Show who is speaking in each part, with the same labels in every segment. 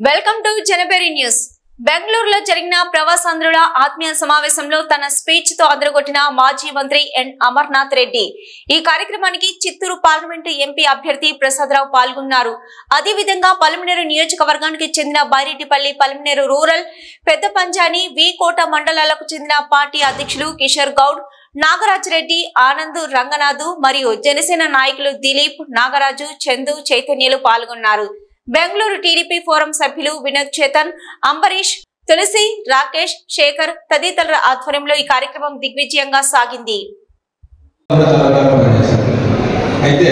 Speaker 1: Welcome to జనబెరి news బెంగళూరులో జరిగిన ప్రవాసాంధ్రుల ఆత్మీయ సమావేశంలో తన స్పీచ్ తో అదరగొట్టిన మాజీ మంత్రి ఎన్ అమర్నాథ్ రెడ్డి ఈ కార్యక్రమానికి చిత్తూరు పార్లమెంటు ఎంపీ అభ్యర్థి ప్రసాదరావు పాల్గొన్నారు అదేవిధంగా పలమనేరు నియోజకవర్గానికి చెందిన బైరెడ్డిపల్లి పలమనేరు రూరల్ పెద్ద పంజాని వి కోట మండలాలకు చెందిన పార్టీ అధ్యక్షులు కిషోర్ గౌడ్ నాగరాజరెడ్డి ఆనంద్ రంగనాథు మరియు జనసేన నాయకులు దిలీప్ నాగరాజు చందు చైతన్యలు పాల్గొన్నారు బెంగళూరు టీడీపీ ఫోరం సభ్యులు వినోద్ చేతన్ అంబరీష్ తులసి రాకేష్ శేఖర్ తదితరుల ఆధ్వర్యంలో ఈ కార్యక్రమం దిగ్విజయంగా సాగింది
Speaker 2: కూడా చాలా బాగా పనిచేశారు అయితే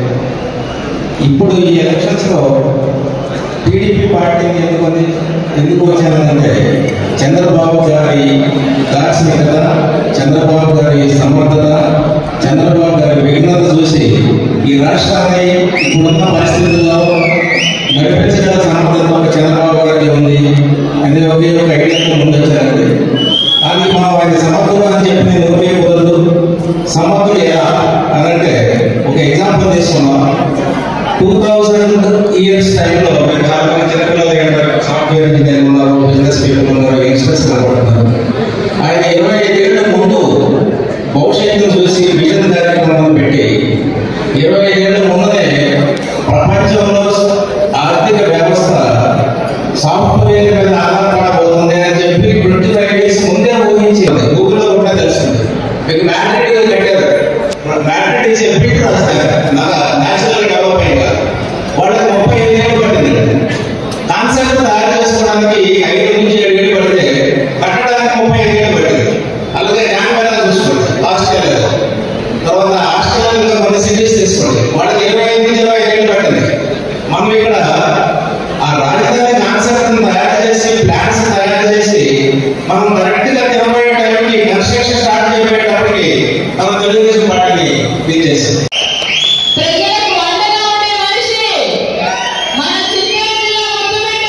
Speaker 2: ఇప్పుడు ఈ ఎలక్షన్స్లో టీడీపీ పార్టీని ఎందుకొని ఎందుకు వచ్చానంటే చంద్రబాబు గారి దార్శనికత చంద్రబాబు గారి సమర్థత చంద్రబాబు గారి విఘ్నత చూసి ఈ రాష్ట్రాన్ని ఇప్పుడున్న పరిస్థితుల్లో నడిపించగల సామర్థ్యం ఒక చంద్రబాబు గారికి ఉంది అనే ఒకే ఒక ఐడియాతో ముందొచ్చారండి కానీ మనం ఆయన సమర్థుడు అని చెప్పి నేను ఊరికే కుదరదు సమర్థుడు ఎలా అని అంటే ఒక ఎగ్జాంపుల్ తీసుకున్నాం టూ థౌజండ్ ఇయర్స్ టైంలో మీరు చాలా మంది చిన్నపిల్లలు సాఫ్ట్వేర్ ఇంజనీర్ ఉన్నారు బిజినెస్ పీపుల్ ఉన్నారు యంగ్స్టర్స్ కనబడుతున్నారు ఆయన ఇరవై ఐదేళ్ల ముందు భవిష్యత్తును చూసి విజన్ కార్యక్రమం పెట్టి ఇరవై ఐదేళ్ల ముందునే ప్రపంచంలో ఆర్థిక వ్యవస్థ సాఫ్ట్వేర్ మీద ఆధారపడబోతుంది అని చెప్పి ట్వంటీ ఫైవ్ డేస్ ముందే ఊహించింది గూగుల్లో కూడా తెలుస్తుంది మీకు మ్యాట్రిక్ పెట్టారు మ్యాట్రిక్ ఇస్ ఎఫెక్ట్ రాస్తారు న్యాచురల్ డెవలప్మెంట్ వాళ్ళకి ముప్పై ఐదు ఏళ్ళు పట్టింది కాన్సెప్ట్ తయారు చేసుకోవడానికి ఐదు నుంచి ఏడు ఏళ్ళు పడితే కట్టడానికి ముప్పై ఐదు ఏళ్ళు పట్టింది అలాగే న్యాయమైన చూసుకోండి ఆస్ట్రేలియా తర్వాత ఆస్ట్రేలియాలో కొన్ని సిటీస్ తీసుకోండి వాళ్ళకి ఇరవై ఐదు నుంచి ఇరవై ఐదు ఏళ్ళు పట్టింది మనం ఇక్కడ ఆ రాజధాని కాన్సెప్ట్ తయారు చేసి ప్లాన్స్ తయారు చేసి మనం కరెక్ట్ గా ఇరవై టైంకి కన్స్ట్రక్షన్ స్టార్ట్ చేయబోయేటప్పటికి మన తెలుగుదేశం పార్టీని తీసేసింది
Speaker 3: ప్రజలకు అండగా ఉండే మనిషి మన చిత్తూరు జిల్లా ముద్దుబిడ్డ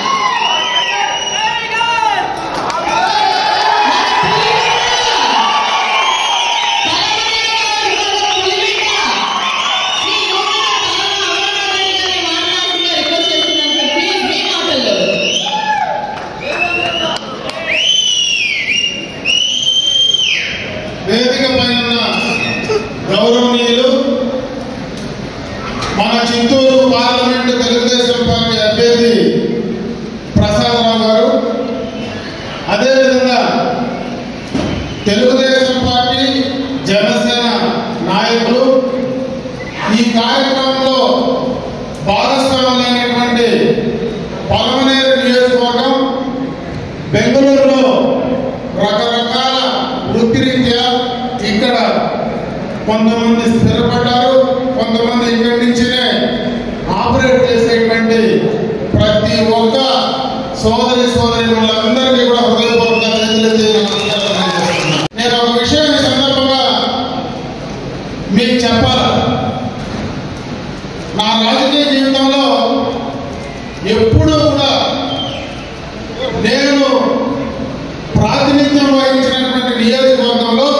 Speaker 4: వేదిక పైన ఉన్న గౌరవనీయులు మన చిత్తూరు పార్లమెంటు తెలుగుదేశం పార్టీ అభ్యర్థి ప్రసాదరావు గారు అదేవిధంగా తెలుగుదేశం పార్టీ జనసేన నాయకులు ఈ కార్యక్రమంలో భాగస్వాములైనటువంటి పలమనేరు నియోజకవర్గం బెంగళూరులో రకరకాల వృత్తిరీత్యా ఇక్కడ కొంతమంది స్థిరపడ్డారు కొంతమంది ఇక్కడి నుంచినే ఆపరేట్ చేసేటువంటి ప్రతి ఒక్క సోదరి సోదరి వాళ్ళందరికీ కూడా హృదయపూర్వక చేతులెత్తి నమస్కారాలు తెలియజేస్తున్నాను. నేను ఒక విషయం ఈ సందర్భంగా మీకు చెప్పాలి నా రాజకీయ జీవితంలో ఎప్పుడూ కూడా నేను ప్రాతినిధ్యం వహించినటువంటి నియోజకవర్గంలో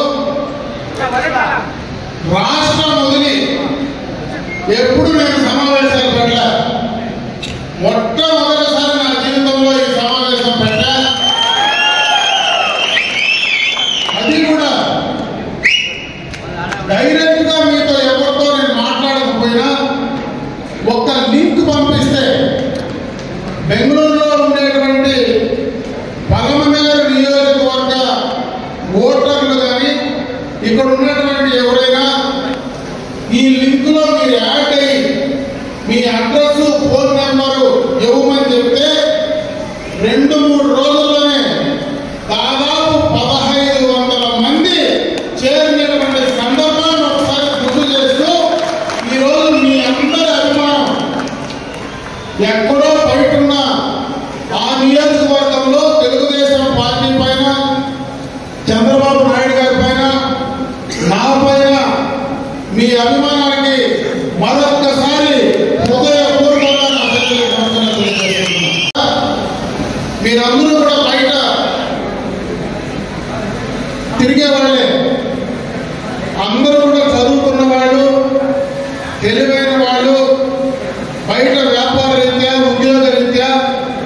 Speaker 4: రాష్ట్రం వదిలి ఎప్పుడు నేను సమావేశాలు పెట్టా మొట్టమొదటిసారి నా జీవితంలో ఈ సమావేశం పెట్టా అది కూడా డైరెక్ట్ గా మీతో ఎవరితో నేను మాట్లాడకపోయినా ఒక లింక్ పంపిస్తే బెంగళూరులో ఉండేటువంటి పలమనేరు నియోజకవర్గ ఓటర్లు కానీ ఇక్కడ ఉన్నటువంటి ఎవరైనా ఈ లింక్ లో మీరు యాడ్ అయ్యి మీ అడ్రస్ ఫోన్ నెంబరు ఇవ్వమని చెప్తే రెండు మూడు రోజుల్లోనే దాదాపు పదహైదు వందల మంది చేరినటువంటి సందర్భాన్ని ఒకసారి గుర్తు చేస్తూ ఈరోజు మీ అందరి అభిమానం ఎక్కడో బయట ఉన్న ఆ నియోజకవర్గంలో తెలుగుదేశం పార్టీ పైన చంద్రబాబు నాయుడు గారి పైన నా పైన మీ అభిమానానికి మరొక్కసారి హృదయపూర్వకంగా నా ప్రజలకు వందనాలు తెలియజేస్తున్నా. మీరందరూ కూడా బయట తిరిగే వాళ్ళే అందరూ కూడా చదువుకున్న వాళ్ళు తెలివైన వాళ్ళు బయట వ్యాపార రీత్యా ఉద్యోగ రీత్యా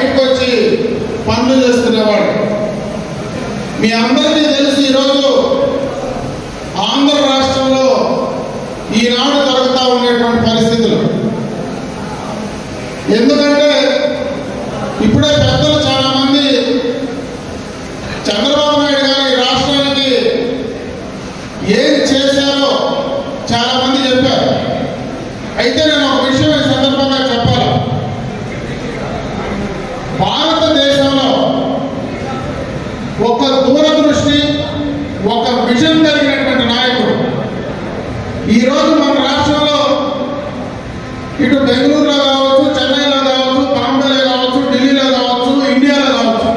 Speaker 4: బయటకు వచ్చి పనులు చేసుకునేవాడు మీ అందరికీ తెలిసి ఈరోజు ఆంధ్ర రాష్ట్రంలో ఈనాడు జరుగుతూ ఉండేటువంటి పరిస్థితులు ఎందుకంటే ఇప్పుడే పెద్దలు చాలా మంది చంద్రబాబు నాయుడు గారు ఈ రాష్ట్రానికి ఏం చేశారో చాలా మంది చెప్పారు అయితే నేను ఒక విషయం ఈ సందర్భంగా చెప్పాలి భారతదేశంలో ఒక దూరదృష్టి ఒక విజన్ కలిగినటువంటి నాయకుడు ఈరోజు మన రాష్ట్రంలో ఇటు బెంగళూరులో కావచ్చు చెన్నైలో కావచ్చు బాంబేలో కావచ్చు ఢిల్లీలో కావచ్చు ఇండియాలో కావచ్చు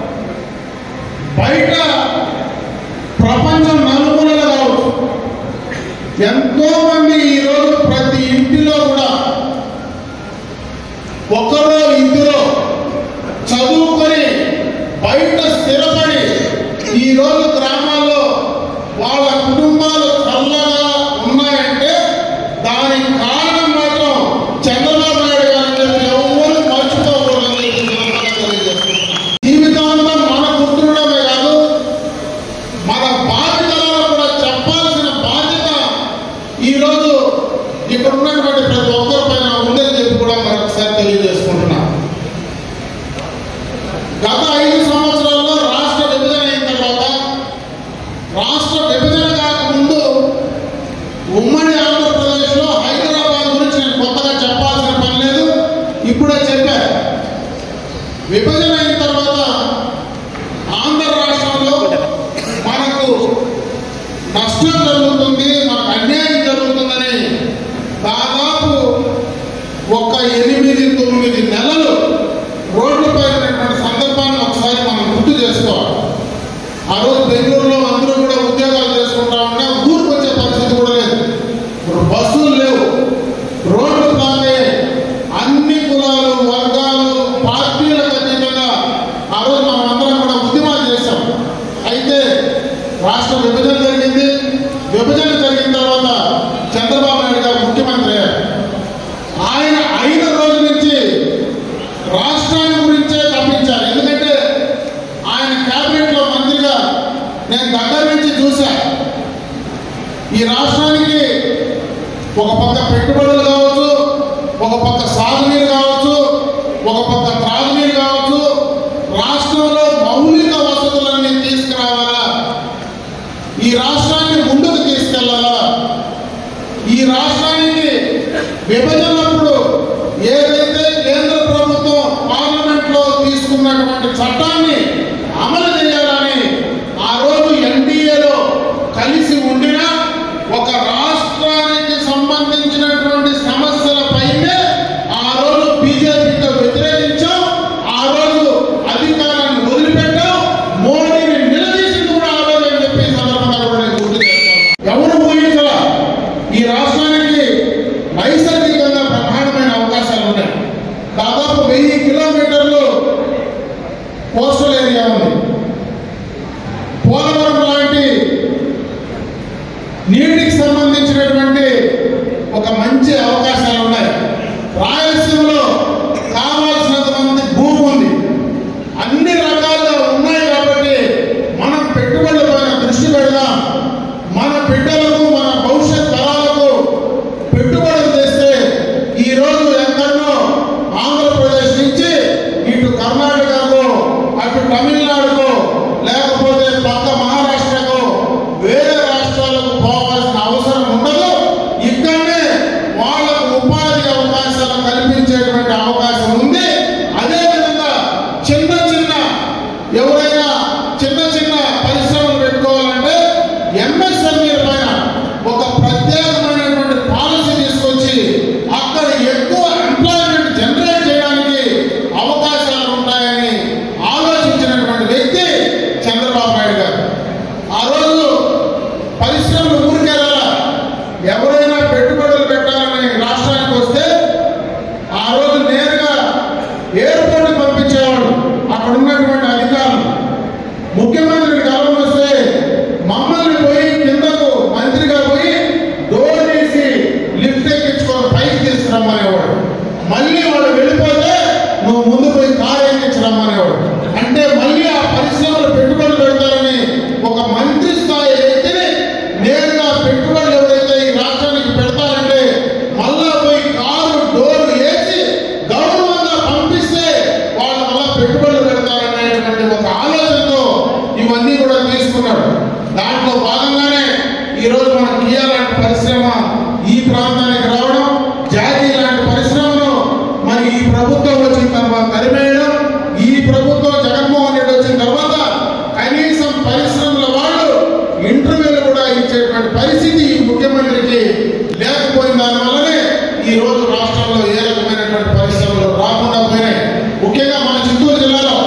Speaker 4: బయట ప్రపంచం నలుమూలలో కావచ్చు ఎంతో మంది ఈరోజు ప్రతి ఇంటిలో కూడా ఒకరో ఇద్దరు చదువుకొని బయట స్థిరపడి ఈరోజు గ్రామాల్లో వాళ్ళ కుటుంబాలు చల్లగా ఉన్నాయంటే దానికి కారణం మాత్రం చంద్రబాబు నాయుడు గారు అని చెప్పి ఎవరు మర్చిపోకూడదని చెప్పి సందర్భంగా తెలియజేస్తున్నాను. జీవితాంతం మన గుర్తుండడమే కాదు మన బాధ్యతలను కూడా చెప్పాల్సిన బాధ్యత ఈరోజు ఇక్కడ ఉన్నటువంటి ప్రతి ఒక్కరి పైన ఉందని చెప్పి కూడా మరొకసారి తెలియజేసుకుంటున్నాం గత ఐదు సంవత్సరాల్లో రాష్ట్ర విభజన అయిన తర్వాత రాష్ట్ర విభజన కాకముందు ఉమ్మడి ఆంధ్రప్రదేశ్లో హైదరాబాద్ గురించి నేను కొత్తగా చెప్పాల్సిన పని లేదు ఇప్పుడే చెప్పారు విభజన అయిన తర్వాత ఆంధ్ర రాష్ట్రంలో మనకు నష్టం జరుగుతుంది మనకు అన్యాయం జరుగుతుందని దాదాపు ఒక ఎనిమిది తొమ్మిది నెలలు రోడ్లపై ఉన్నటువంటి సందర్భాన్ని ఒకసారి మనం గుర్తు చేసుకోవాలి ఆ రోజు బెంగళూరులో అందరూ కూడా ఉద్యోగాలు చేసుకుంటా ఉంటే ఊరికి వచ్చే పరిస్థితి కూడా లేదు ఇప్పుడు బస్సులు లేవు రోడ్లు బ్లాక్ అయ్యాయి అన్ని కులాలు వర్గాలు పార్టీలకు అతీతంగా ఆ రోజు మనం అందరం కూడా ఉద్యమాలు చేశాం అయితే రాష్ట్ర విభజన జరిగింది విభజన జరిగిన తర్వాత చంద్రబాబు నాయుడు గారు ముఖ్యమంత్రి అయ్యారు ఆయన అయిన రోజు నుంచి రాష్ట్రాన్ని గురించే తప్పించారు ఎందుకంటే ఆయన కేబినెట్ లో మంత్రిగా నేను దగ్గర నుంచి చూశా ఈ రాష్ట్రానికి ఒక పక్క పెట్టుబడులు కావచ్చు ఒక పక్క సాగునీరు కావచ్చు ఒక పక్క త్రాగునీరు కావచ్చు రాష్ట్రంలో మౌలిక వసతులన్నీ తీసుకురావాలా ఈ రాష్ట్రాన్ని ముందుకు తీసుకెళ్లాలా ఈ రాష్ట్రానికి విభజనప్పుడు ఏదైతే కేంద్ర ప్రభుత్వం పార్లమెంట్ లో తీసుకున్నటువంటి చట్టాన్ని అమలు చేయాలని ఆ రోజు ఎన్డీఏలో కలిసి ఉండినా ఒక రాష్ట్రానికి సంబంధించినటువంటి సమస్యలపైనే ఆ రోజు బీజేపీతో వ్యతిరేకించాం ఆ రోజు అధికారాన్ని వదిలిపెట్టాం మోడీని నిలదీసింది కూడా ఆ రోజు అని చెప్పి ఈ సందర్భంగా కూడా నేను గుర్తు చేస్తాను ఎవరు ఊహించలా ఈ రాష్ట్రానికి నైసర్గికంగా బ్రహ్మాండమైన అవకాశాలు ఉన్నాయి దాదాపు వెయ్యి కిలోమీటర్లు కోస్టల్ ఏరియా ఉంది పోలవరం లాంటి నీటికి సంబంధించినటువంటి ఒక మంచి అవకాశాలు ఉన్నాయి రాయలసీమలో కావాల్సినంత మంది భూమి ఉంది అన్ని రకాలుగా ఉన్నాయి కాబట్టి మనం పెట్టుబడుల పైన దృష్టి పెడదాం మన బిడ్డలకు మన భవిష్యత్ తరాలకు పెట్టుబడులు చేస్తే ఈ రోజు ఎక్కడో ఆంధ్రప్రదేశ్ నుంచి ఇటు కర్ణాటకకు అటు తమిళనాడుకు లేకపోతే పక్క మహారాష్ట్రకు వేరే రాష్ట్రాలకు పోవాల్సిన అవసరం ఉండదు ఇక్కడనే వాళ్ళకు ఉపాధి అవకాశాలు కల్పించేటువంటి అవకాశం ఉంది అదేవిధంగా చిన్న చిన్న ఎవరైనా చిన్న చిన్న పరిశ్రమలు పెట్టుకోవాలంటే ఎంఎస్ఎంఈల పైన ఒక ప్రత్యేకమైనటువంటి పాలసీ తీసుకొచ్చి అక్కడ ఎక్కువ ఎంప్లాయ్మెంట్ జనరేట్ చేయడానికి అవకాశాలు ఉంటాయని ఆలోచించినటువంటి వ్యక్తి పెట్టుబడులు పెడతారనేటువంటి ఒక ఆలోచనతో ఇవన్నీ కూడా తీసుకున్నాడు దాంట్లో భాగంగానే ఈరోజు మన కియా లాంటి పరిశ్రమ ఈ ప్రాంతానికి రావడం జాతీయ లాంటి పరిశ్రమను మరి ఈ ప్రభుత్వం వచ్చిన తర్వాత తరిమేయడం ఈ ప్రభుత్వం జగన్మోహన్ రెడ్డి వచ్చిన తర్వాత కనీసం పరిశ్రమల వాళ్ళు ఇంటర్వ్యూలు కూడా ఇచ్చేటువంటి పరిస్థితి ఈ ముఖ్యమంత్రికి లేకపోయిన దానివల్లనే ఈ రోజు రాష్ట్రంలో ఏ రకమైనటువంటి పరిశ్రమలు రాకుండా పోయినాయి ముఖ్యంగా మన చిత్తూరు జిల్లాలో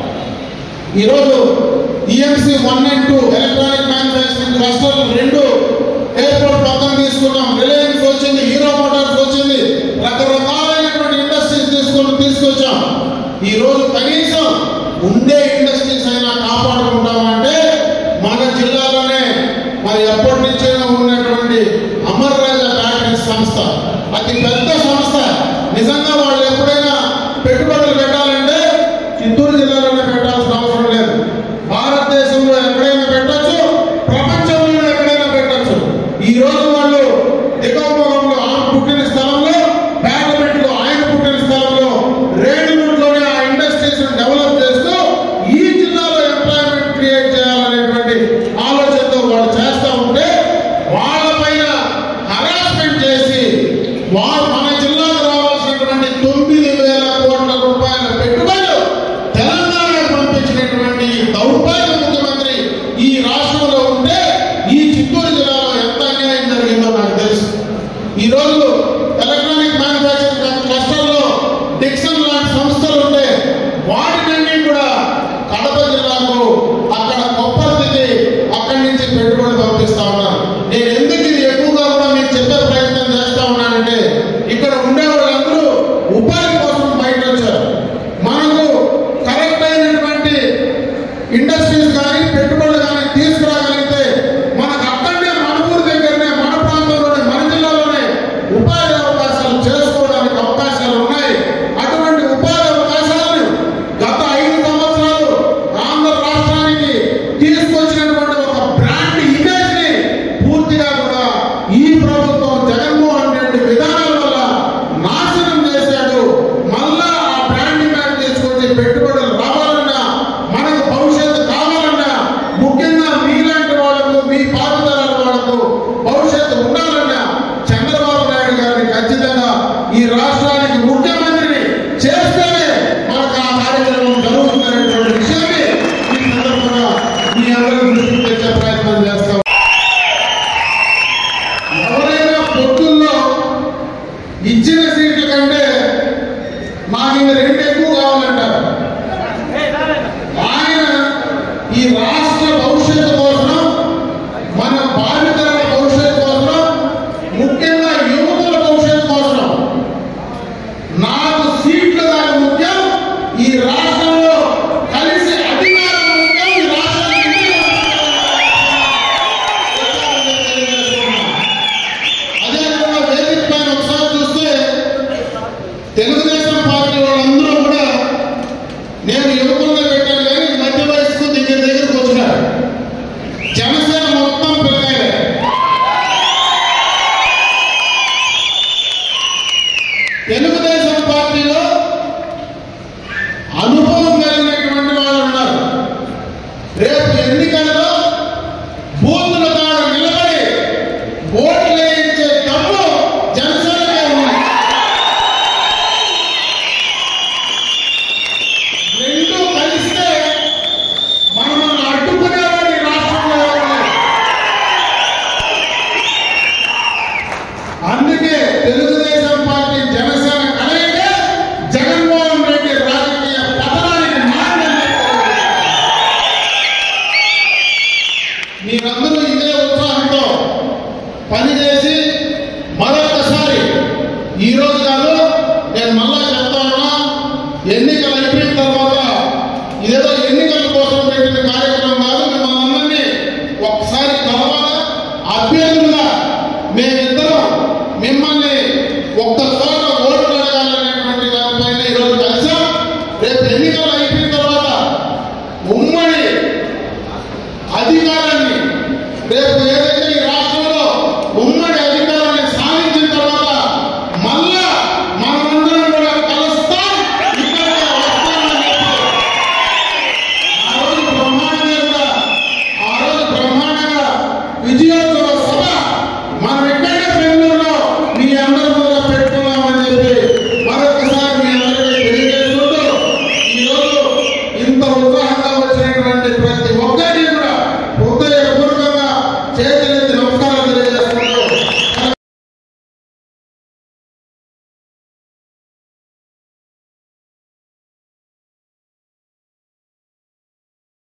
Speaker 4: ఈరోజు EMC one and two electronic manufacturing cluster రెండు ఎయిర్పోర్ట్ పక్కన తీసుకున్నాం రిలయన్స్ వచ్చింది హీరో మోటార్స్ వచ్చింది రకరకాలైనటువంటి ఇండస్ట్రీస్ తీసుకొని తీసుకొచ్చాం ఈ రోజు కనీసం ఉండే ఇండస్ట్రీస్ అయినా కాపాడుకుంటామంటే మన జిల్లాలోనే మరి ఎప్పటి నుంచైనా ఉన్నటువంటి అమర్ రాజా బ్యాటరీస్ సంస్థ అతి పెద్ద సంస్థ నిజంగా వాళ్ళు ఎప్పుడైనా పెట్టుబడులు పెట్టాలంటే చిత్తూరు జిల్లాలోనే పెట్టాల్సిన అవసరం లేదు భారతదేశంలో ఎక్కడైనా పెట్టచ్చు ప్రపంచంలో ఎక్కడైనా పెట్టచ్చు ఈ రోజు వాళ్ళు దిగోముఖంలో ఆమె పుట్టిన స్థలంలో బ్యాగమెట్లో ఆయన పుట్టిన స్థలంలో రేణుగుంట్లోనే ఆ ఇండస్ట్రీస్ డెవలప్ చేస్తూ ఈ జిల్లాలో ఎంప్లాయ్మెంట్ క్రియేట్ చేయాలనేటువంటి ఆలోచనతో వాళ్ళు చేస్తా ఉంటే వాళ్ళపైన హరాస్మెంట్ చేసి వారు మన జిల్లాకు రావాల్సినటువంటి తొమ్మిది వేల కోట్ల రూపాయల పెట్టుబడులు తెలంగాణకు పంపించినటువంటి ఈ దౌర్భాగ్య ముఖ్యమంత్రి ఈ రాష్ట్రంలో ఉంటే ఈ చిత్తూరు జిల్లాలో ఎంత అన్యాయం జరిగిందో నాకు తెలుసు ఈ రోజు ఎలక్ట్రానిక్ మ్యానుఫ్యాక్చరింగ్ క్లస్టర్లో డిక్సన్ లాంటి సంస్థలు ఉంటే వాటినన్నీ కూడా కడప జిల్లాకు అక్కడ కొప్పర్తికి అక్కడి నుంచి పెట్టుబడి పంపిస్తా ఉన్నారు నేను ఎందుకు ఇది ఎక్కువగా కూడా మీకు చెప్పే ప్రయత్నం చేస్తా ఉన్నానంటే ఇక్కడ ఉండే వాళ్ళందరూ ఉపాధి కోసం బయట వచ్చారు మనకు కరెక్ట్ అయినటువంటి ఇండస్ట్రీస్ కానీ పెట్టుబడులు కానీ తీసుకురాగలిగితే మనకు అక్కడనే మన ఊరి దగ్గరనే మన ప్రాంతంలోనే మన జిల్లాలోనే ఉపాధి అవకాశాలు చేసుకోవడానికి అవకాశాలు ఉన్నాయి అటువంటి ఉపాధి అవకాశాలను గత ఐదు సంవత్సరాలు ఆంధ్ర రాష్ట్రానికి తీసుకొచ్చినటువంటి ఒక బ్రాండ్ ఇమేజ్ ని పూర్తిగా కూడా ఈ ప్రభుత్వం జగన్మోహన్ రెడ్డి విధానాల వల్ల నాశనం చేశాడు మళ్ళా ఆ బ్రాండ్ ఇమేజ్ తీసుకొచ్చి పెట్టుబడులు రావాలన్నా మనకు భవిష్యత్తు కావాలన్నా ముఖ్యంగా మీలాంటి వాళ్ళకు మీ పాటుదారుల వాళ్ళకు భవిష్యత్తు ఉండాలన్నా చంద్రబాబు నాయుడు గారిని ఖచ్చితంగా ఈ రాష్ట్రానికి ముఖ్యమంత్రిని చేస్తేనే మనకు ఆ కార్యక్రమం జరుగుతుందనేటువంటి విషయాన్ని ఈ సందర్భంగా మీ అందరూ దృష్టికి తెచ్చే ప్రయత్నం చేస్తాం ఎవరైనా పొత్తుల్లో ఇచ్చిన సీట్ల కంటే మాకు ఇంకా రెండు ఎక్కువ కావాలంటారు ఆయన ఈ రాష్ట్ర భవిష్యత్తు కోసం మన బాధితుల భవిష్యత్తు కోసం ముఖ్యంగా యువకుల భవిష్యత్తు కోసం నాకు సీట్లు కాదు ముఖ్యం ఈ రాష్ట్రంలో కలిసి అధికారం ముఖ్యం ఈ రాష్ట్రానికి అదేవిధంగా వేదిక పైన ఒకసారి చూస్తే తెలుగుదేశం పార్టీ వాళ్ళందరూ కూడా నేను యువకులుగా పెట్టాను కానీ మధ్య వయసుకు దగ్గర దగ్గరకు వచ్చినారు జనసేన మొత్తం పిల్లలే తెలుగుదేశం పార్టీలో అనుభవం కలిగినటువంటి వాళ్ళు ఉన్నారు రేపు ఎన్నికల్లో బూతుల కాడ నిలబడి ఓట్లు వేయించే దమ్ము జనసేనకే ఉంది రెండు కలిస్తే మనల్ని అడ్డుకునేవాడు ఈ రాష్ట్రంలో ఎవరు లేరు. అందుకే తెలుగుదేశం పార్టీ జనసేన కలయికే జగన్మోహన్ రెడ్డి రాజకీయ పతనానికి నాంది మీరందరూ ఇదే ఉత్సాహంతో పనిచేసి మరొకసారి ఈ రోజు కాదు నేను మళ్ళా చెప్తా ఉన్నా ఎన్నికలు అయిపోయిన తర్వాత ఇదేదో ఎన్నికల కోసం పెట్టిన కార్యక్రమం కాదు మిమ్మల్ని అందరినీ ఒకసారి కలవాలా అభ్యర్థులుగా మేమిద్దరం మిమ్మల్ని ఒక్క చోట ఓట్లు అడగాలనేటువంటి దానిపైన ఈరోజు కలిసాం రేపు ఎన్నికలు అయిపోయిన తర్వాత ఉమ్మడి అధికారాన్ని రేపు ఏదైతే